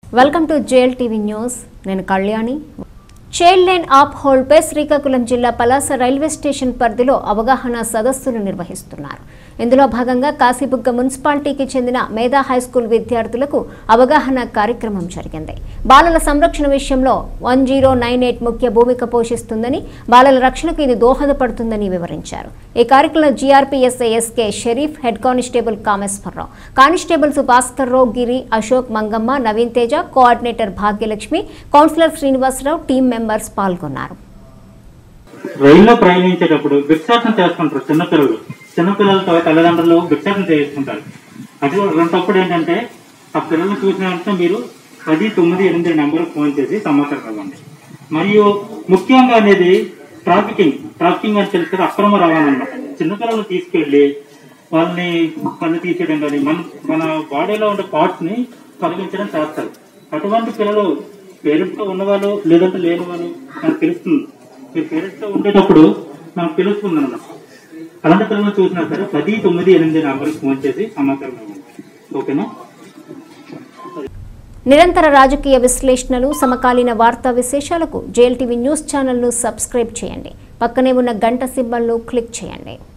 welcome to JL TV news నేను Kalyani child line ఆప్ హోల్డ్పై శ్రీకాకుళం జిల్లా పలాస రైల్వే స్టేషన్ పరిధిలో అవగాహన సదస్సులు నిర్వహిస్తున్నారు ఇందులో భాగంగా కాశీబుగ్గ మున్సిపాలిటీకి చెందిన మేధా హైస్కూల్ విద్యార్థులకు అవగాహన కార్యక్రమం జరిగింది బాలల సంరక్షణ విషయంలో వన్ జీరో నైన్ ఎయిట్ ముఖ్య భూమిక పోషిస్తుందని బాలల రక్షణకు ఇది దోహదపడుతుందని వివరించారు ఈ కార్యక్రమంలో GRP SI SK Sharif head constable Kameswararao constables Bhaskar Rao Giri Ashok Mangamma Naveen Teja coordinator Bhagyalakshmi councillor Srinivasarao team members పాల్గొన్నారు రైల్లో ప్రయాణించేటప్పుడు భిక్షాటన చేసుకుంటారు చిన్నపిల్లలు చిన్నపిల్లలతో తల్లిదండ్రులు భిక్షాటన చేస్తుంటారు అది అలాంటప్పుడు ఏంటంటే ఆ పిల్లల్ని చూసిన వెంటనే మీరు పది తొమ్మిది ఎనిమిది నెంబర్ ఫోన్ చేసి సమాచారం ఇవ్వండి మరియు ముఖ్యంగా అనేది ట్రాఫికింగ్ ట్రాఫికింగ్ అని తెలిస్తే అక్రమ రవాణా అనమాట చిన్నపిల్లలు తీసుకెళ్లి వాళ్ళని పన్ను తీసేయడం కానీ మన మన బాడీలో ఉండే పార్ట్స్ ని తొలగించడం చేస్తారు అటువంటి పిల్లలు పేరెంట్స్ తో ఉన్నవాళ్ళు లేదంటే లేని వాళ్ళు మనకు తెలుస్తుంది మీరు పేరెంట్స్ తో ఉండేటప్పుడు మనకు తెలుస్తుంది అన్నమాట అలాంటి పిల్లలు చూసినా సరే పది తొమ్మిది ఎనిమిది నెంబర్కి ఫోన్ చేసి సమాచారం ఇవ్వండి ఓకేనా నిరంతర రాజకీయ విశ్లేషణలు సమకాలీన వార్తా విశేషాలకు జేఎల్ టీవీ న్యూస్ ఛానల్ను సబ్స్క్రైబ్ చేయండి పక్కనే ఉన్న గంట సింబల్ను క్లిక్ చేయండి